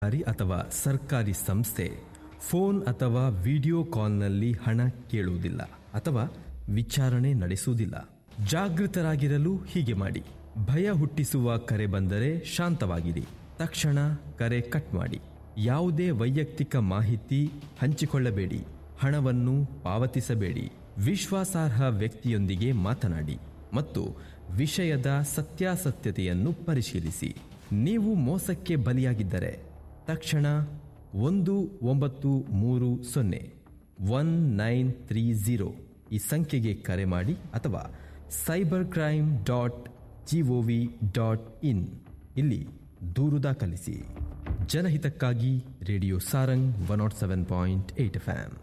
ಸರ್ಕಾರಿ ಅಥವಾ ಸರ್ಕಾರಿ ಸಂಸ್ಥೆ ಫೋನ್ ಅಥವಾ ವಿಡಿಯೋ ಕಾಲ್ನಲ್ಲಿ ಹಣ ಕೇಳುವುದಿಲ್ಲ ಅಥವಾ ವಿಚಾರಣೆ ನಡೆಸುವುದಿಲ್ಲ ಜಾಗೃತರಾಗಿರಲು ಹೀಗೆ ಮಾಡಿ ಭಯ ಹುಟ್ಟಿಸುವ ಕರೆ ಬಂದರೆ ಶಾಂತವಾಗಿರಿ ತಕ್ಷಣ ಕರೆ ಕಟ್ ಮಾಡಿ ಯಾವುದೇ ವೈಯಕ್ತಿಕ ಮಾಹಿತಿ ಹಂಚಿಕೊಳ್ಳಬೇಡಿ ಹಣವನ್ನು ಪಾವತಿಸಬೇಡಿ ವಿಶ್ವಾಸಾರ್ಹ ವ್ಯಕ್ತಿಯೊಂದಿಗೆ ಮಾತನಾಡಿ ಮತ್ತು ವಿಷಯದ ಸತ್ಯಾಸತ್ಯತೆಯನ್ನು ಪರಿಶೀಲಿಸಿ ನೀವು ಮೋಸಕ್ಕೆ ಬಲಿಯಾಗಿದ್ದರೆ ತಕ್ಷಣ ಒಂದು ಒಂಬತ್ತು ಮೂರು ಸೊನ್ನೆ ಒನ್ ನೈನ್ ತ್ರೀ ಝೀರೋ ಈ ಸಂಖ್ಯೆಗೆ ಕರೆ ಮಾಡಿ ಅಥವಾ cyber crime dot G O V dot in ಇಲ್ಲಿ ದೂರು ದಾಖಲಿಸಿ ಜನಹಿತಕ್ಕಾಗಿ radio Sarang one naught seven point eight F M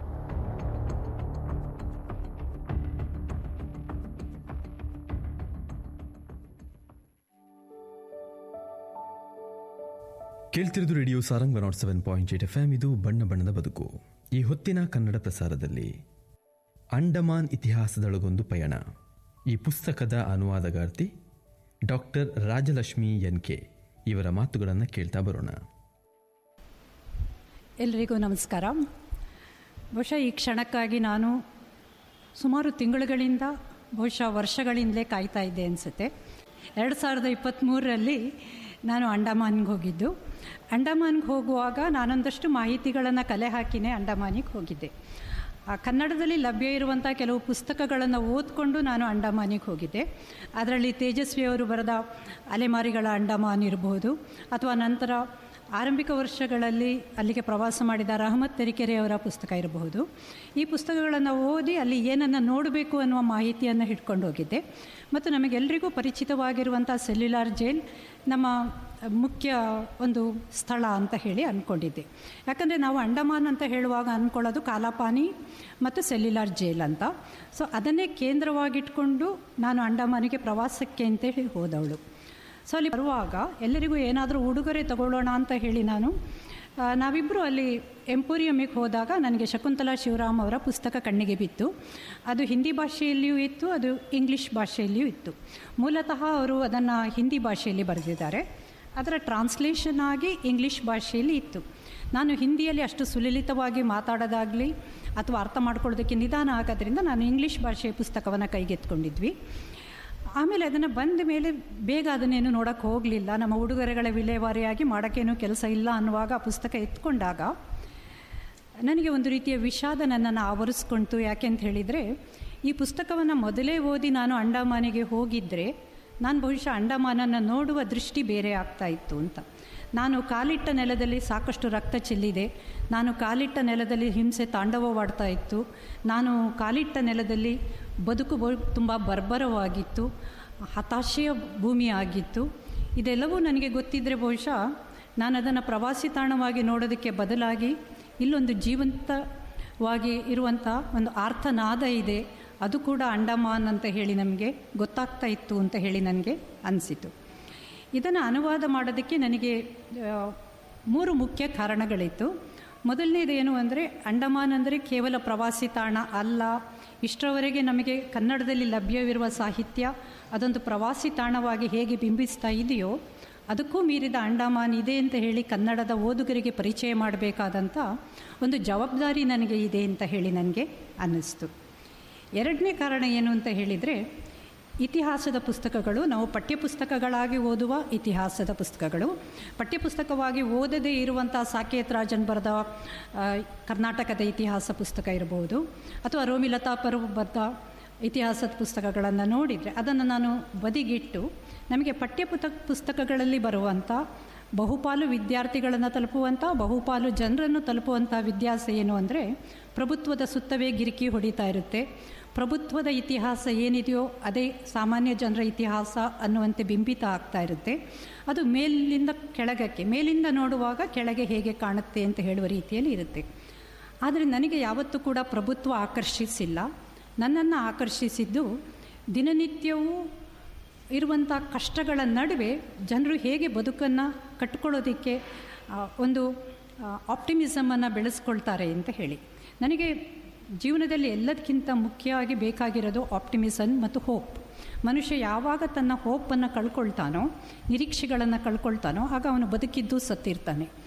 ಕೇಳ್ತಿರೋದು radio Sarang one naught seven point eight F M ಇದು ಬಣ್ಣ ಬಣ್ಣದ ಬದುಕು ಈ ಹೊತ್ತಿನ ಕನ್ನಡ ಪ್ರಸಾರದಲ್ಲಿ ಅಂಡಮಾನ್ ಇತಿಹಾಸದೊಳಗೊಂದು ಪಯಣ ಈ ಪುಸ್ತಕದ ಅನುವಾದಗಾರ್ತಿ ಡಾಕ್ಟರ್ ರಾಜಲಕ್ಷ್ಮಿ ಎನ್ ಕೆ ಇವರ ಮಾತುಗಳನ್ನು ಕೇಳ್ತಾ ಬರೋಣ ಎಲ್ರಿಗೂ ನಮಸ್ಕಾರ ಬಹುಶಃ ಈ ಕ್ಷಣಕ್ಕಾಗಿ ನಾನು ಸುಮಾರು ತಿಂಗಳುಗಳಿಂದ ಬಹುಶಃ ವರ್ಷಗಳಿಂದಲೇ ಕಾಯ್ತಾ ಇದ್ದೆ ಅನಿಸುತ್ತೆ ಎರಡು ಸಾವಿರದ ಇಪ್ಪತ್ತ್ಮೂರರಲ್ಲಿ ನಾನು ಅಂಡಮಾನ್ಗೆ ಹೋಗಿದ್ದು ಅಂಡಮಾನ್ಗೆ ಹೋಗುವಾಗ ನಾನೊಂದಷ್ಟು ಮಾಹಿತಿಗಳನ್ನು ಕಲೆ ಹಾಕಿನೇ ಅಂಡಮಾನಿಗೆ ಹೋಗಿದ್ದೆ ಆ ಕನ್ನಡದಲ್ಲಿ ಲಭ್ಯ ಇರುವಂಥ ಕೆಲವು ಪುಸ್ತಕಗಳನ್ನು ಓದ್ಕೊಂಡು ನಾನು ಅಂಡಮಾನಿಗೆ ಹೋಗಿದ್ದೆ ಅದರಲ್ಲಿ ತೇಜಸ್ವಿಯವರು ಬರೆದ ಅಲೆಮಾರಿಗಳ ಅಂಡಮಾನ್ ಇರಬಹುದು ಅಥವಾ ನಂತರ ಆರಂಭಿಕ ವರ್ಷಗಳಲ್ಲಿ ಅಲ್ಲಿಗೆ ಪ್ರವಾಸ ಮಾಡಿದ ರಹಮತ್ ತೆರಿಕೆರೆಯವರ ಪುಸ್ತಕ ಇರಬಹುದು ಈ ಪುಸ್ತಕಗಳನ್ನು ಓದಿ ಅಲ್ಲಿ ಏನನ್ನು ನೋಡಬೇಕು ಅನ್ನುವ ಮಾಹಿತಿಯನ್ನು ಹಿಡ್ಕೊಂಡು ಹೋಗಿದ್ದೆ ಮತ್ತು ನಮಗೆಲ್ಲರಿಗೂ ಪರಿಚಿತವಾಗಿರುವಂಥ ಸೆಲ್ಯುಲಾರ್ ಜೈಲ್ ನಮ್ಮ ಮುಖ್ಯ ಒಂದು ಸ್ಥಳ ಅಂತ ಹೇಳಿ ಅಂದ್ಕೊಂಡಿದ್ದೆ ಯಾಕಂದರೆ ನಾವು ಅಂಡಮಾನ್ ಅಂತ ಹೇಳುವಾಗ ಅಂದ್ಕೊಳ್ಳೋದು ಕಾಲಾಪಾನಿ ಮತ್ತು ಸೆಲ್ಯುಲಾರ್ ಜೈಲ್ ಅಂತ ಸೊ ಅದನ್ನೇ ಕೇಂದ್ರವಾಗಿಟ್ಕೊಂಡು ನಾನು ಅಂಡಮಾನಿಗೆ ಪ್ರವಾಸಕ್ಕೆ ಅಂತೇಳಿ ಹೋದವಳು ಸೊ ಅಲ್ಲಿ ಬರುವಾಗ ಎಲ್ಲರಿಗೂ ಏನಾದರೂ ಉಡುಗೊರೆ ತಗೊಳ್ಳೋಣ ಅಂತ ಹೇಳಿ ನಾನು ನಾವಿಬ್ಬರು ಅಲ್ಲಿ ಎಂಪೋರಿಯಮ್ಮಿಗೆ ಹೋದಾಗ ನನಗೆ ಶಕುಂತಲಾ ಶಿವರಾಮ್ ಅವರ ಪುಸ್ತಕ ಕಣ್ಣಿಗೆ ಬಿತ್ತು ಅದು ಹಿಂದಿ ಭಾಷೆಯಲ್ಲಿಯೂ ಇತ್ತು ಅದು ಇಂಗ್ಲೀಷ್ ಭಾಷೆಯಲ್ಲಿಯೂ ಇತ್ತು ಮೂಲತಃ ಅವರು ಅದನ್ನು ಹಿಂದಿ ಭಾಷೆಯಲ್ಲಿ ಬರೆದಿದ್ದಾರೆ ಅದರ ಟ್ರಾನ್ಸ್ಲೇಷನ್ ಆಗಿ ಇಂಗ್ಲೀಷ್ ಭಾಷೆಯಲ್ಲಿ ಇತ್ತು ನಾನು ಹಿಂದಿಯಲ್ಲಿ ಅಷ್ಟು ಸುಲಲಿತವಾಗಿ ಮಾತಾಡೋದಾಗಲಿ ಅಥವಾ ಅರ್ಥ ಮಾಡ್ಕೊಳ್ಳೋದಕ್ಕೆ ನಿಧಾನ ಆಗೋದ್ರಿಂದ ನಾನು ಇಂಗ್ಲೀಷ್ ಭಾಷೆಯ ಪುಸ್ತಕವನ್ನು ಕೈಗೆತ್ಕೊಂಡಿದ್ವಿ ಆಮೇಲೆ ಅದನ್ನು ಬಂದ ಮೇಲೆ ಬೇಗ ಅದನ್ನೇನು ನೋಡೋಕ್ಕೆ ಹೋಗಲಿಲ್ಲ ನಮ್ಮ ಉಡುಗೊರೆಗಳ ವಿಲೇವಾರಿಯಾಗಿ ಮಾಡೋಕ್ಕೇನು ಕೆಲಸ ಇಲ್ಲ ಅನ್ನುವಾಗ ಆ ಪುಸ್ತಕ ಎತ್ಕೊಂಡಾಗ ನನಗೆ ಒಂದು ರೀತಿಯ ವಿಷಾದ ನನ್ನನ್ನು ಆವರಿಸ್ಕೊಳ್ತು ಯಾಕೆ ಅಂತ ಹೇಳಿದರೆ ಈ ಪುಸ್ತಕವನ್ನು ಮೊದಲೇ ಓದಿ ನಾನು ಅಂಡಮಾನಿಗೆ ಹೋಗಿದ್ದರೆ ನಾನು ಬಹುಶಃ ಅಂಡಮಾನನ್ನು ನೋಡುವ ದೃಷ್ಟಿ ಬೇರೆ ಆಗ್ತಾ ಇತ್ತು ಅಂತ ನಾನು ಕಾಲಿಟ್ಟ ನೆಲದಲ್ಲಿ ಸಾಕಷ್ಟು ರಕ್ತ ಚೆಲ್ಲಿದೆ ನಾನು ಕಾಲಿಟ್ಟ ನೆಲದಲ್ಲಿ ಹಿಂಸೆ ತಾಂಡವವಾಡ್ತಾ ಇತ್ತು ನಾನು ಕಾಲಿಟ್ಟ ನೆಲದಲ್ಲಿ ಬದುಕು ಬ ತುಂಬ ಬರ್ಬರವಾಗಿತ್ತು ಹತಾಶೆಯ ಭೂಮಿ ಆಗಿತ್ತು ಇದೆಲ್ಲವೂ ನನಗೆ ಗೊತ್ತಿದ್ದರೆ ಬಹುಶಃ ನಾನು ಅದನ್ನು ಪ್ರವಾಸಿ ತಾಣವಾಗಿ ನೋಡೋದಕ್ಕೆ ಬದಲಾಗಿ ಇಲ್ಲೊಂದು ಜೀವಂತವಾಗಿ ಇರುವಂಥ ಒಂದು ಆರ್ಥನಾದ ಇದೆ ಅದು ಕೂಡ ಅಂಡಮಾನ್ ಅಂತ ಹೇಳಿ ನಮಗೆ ಗೊತ್ತಾಗ್ತಾ ಇತ್ತು ಅಂತ ಹೇಳಿ ನನಗೆ ಅನಿಸಿತು ಇದನ್ನು ಅನುವಾದ ಮಾಡೋದಕ್ಕೆ ನನಗೆ ಮೂರು ಮುಖ್ಯ ಕಾರಣಗಳಿತ್ತು ಮೊದಲನೇದೇನು ಅಂದರೆ ಅಂಡಮಾನ್ ಅಂದರೆ ಕೇವಲ ಪ್ರವಾಸಿ ತಾಣ ಅಲ್ಲ ಇಷ್ಟರವರೆಗೆ ನಮಗೆ ಕನ್ನಡದಲ್ಲಿ ಲಭ್ಯವಿರುವ ಸಾಹಿತ್ಯ ಅದೊಂದು ಪ್ರವಾಸಿ ತಾಣವಾಗಿ ಹೇಗೆ ಬಿಂಬಿಸ್ತಾ ಇದೆಯೋ ಅದಕ್ಕೂ ಮೀರಿದ ಅಂಡಮಾನ್ ಇದೆ ಅಂತ ಹೇಳಿ ಕನ್ನಡದ ಓದುಗರಿಗೆ ಪರಿಚಯ ಮಾಡಬೇಕಾದಂಥ ಒಂದು ಜವಾಬ್ದಾರಿ ನನಗೆ ಇದೆ ಅಂತ ಹೇಳಿ ನನಗೆ ಅನ್ನಿಸ್ತು ಎರಡನೇ ಕಾರಣ ಏನು ಅಂತ ಹೇಳಿದರೆ ಇತಿಹಾಸದ ಪುಸ್ತಕಗಳು ನಾವು ಪಠ್ಯಪುಸ್ತಕಗಳಾಗಿ ಓದುವ ಇತಿಹಾಸದ ಪುಸ್ತಕಗಳು ಪಠ್ಯಪುಸ್ತಕವಾಗಿ ಓದದೇ ಇರುವಂಥ ಸಾಕೇತ್ ರಾಜನ್ ಬರೆದ ಕರ್ನಾಟಕದ ಇತಿಹಾಸ ಪುಸ್ತಕ ಇರಬಹುದು ಅಥವಾ ರೋಮಿಲತಾ ಪರು ಬರೆದ ಇತಿಹಾಸದ ಪುಸ್ತಕಗಳನ್ನು ನೋಡಿದರೆ ಅದನ್ನು ನಾನು ಬದಿಗಿಟ್ಟು ನಮಗೆ ಪಠ್ಯಪುತ ಪುಸ್ತಕಗಳಲ್ಲಿ ಬರುವಂಥ ಬಹುಪಾಲು ವಿದ್ಯಾರ್ಥಿಗಳನ್ನು ತಲುಪುವಂಥ ಬಹುಪಾಲು ಜನರನ್ನು ತಲುಪುವಂಥ ವಿದ್ಯಾಸ ಏನು ಅಂದರೆ ಪ್ರಭುತ್ವದ ಸುತ್ತವೇ ಗಿರಿಕಿ ಹೊಡಿತಾ ಇರುತ್ತೆ ಪ್ರಭುತ್ವದ ಇತಿಹಾಸ ಏನಿದೆಯೋ ಅದೇ ಸಾಮಾನ್ಯ ಜನರ ಇತಿಹಾಸ ಅನ್ನುವಂತೆ ಬಿಂಬಿತ ಆಗ್ತಾ ಇರುತ್ತೆ ಅದು ಮೇಲಿಂದ ಕೆಳಗಕ್ಕೆ ಮೇಲಿಂದ ನೋಡುವಾಗ ಕೆಳಗೆ ಹೇಗೆ ಕಾಣುತ್ತೆ ಅಂತ ಹೇಳುವ ರೀತಿಯಲ್ಲಿ ಇರುತ್ತೆ ಆದರೆ ನನಗೆ ಯಾವತ್ತೂ ಕೂಡ ಪ್ರಭುತ್ವ ಆಕರ್ಷಿಸಿಲ್ಲ ನನ್ನನ್ನು ಆಕರ್ಷಿಸಿದ್ದು ದಿನನಿತ್ಯವೂ ಇರುವಂಥ ಕಷ್ಟಗಳ ನಡುವೆ ಜನರು ಹೇಗೆ ಬದುಕನ್ನು ಕಟ್ಕೊಳ್ಳೋದಕ್ಕೆ ಒಂದು ಆಪ್ಟಿಮಿಸಮನ್ನು ಬೆಳೆಸ್ಕೊಳ್ತಾರೆ ಅಂತ ಹೇಳಿ ನನಗೆ ಜೀವನದಲ್ಲಿ ಎಲ್ಲದಕ್ಕಿಂತ ಮುಖ್ಯವಾಗಿ ಬೇಕಾಗಿರೋದು ಆಪ್ಟಿಮಿಸಮ್ ಮತ್ತು ಹೋಪ್ ಮನುಷ್ಯ ಯಾವಾಗ ತನ್ನ ಹೋಪನ್ನು ಕಳ್ಕೊಳ್ತಾನೋ ನಿರೀಕ್ಷೆಗಳನ್ನು ಕಳ್ಕೊಳ್ತಾನೋ ಆಗ ಅವನು ಬದುಕಿದ್ದು ಸತ್ತಿರ್ತಾನೆ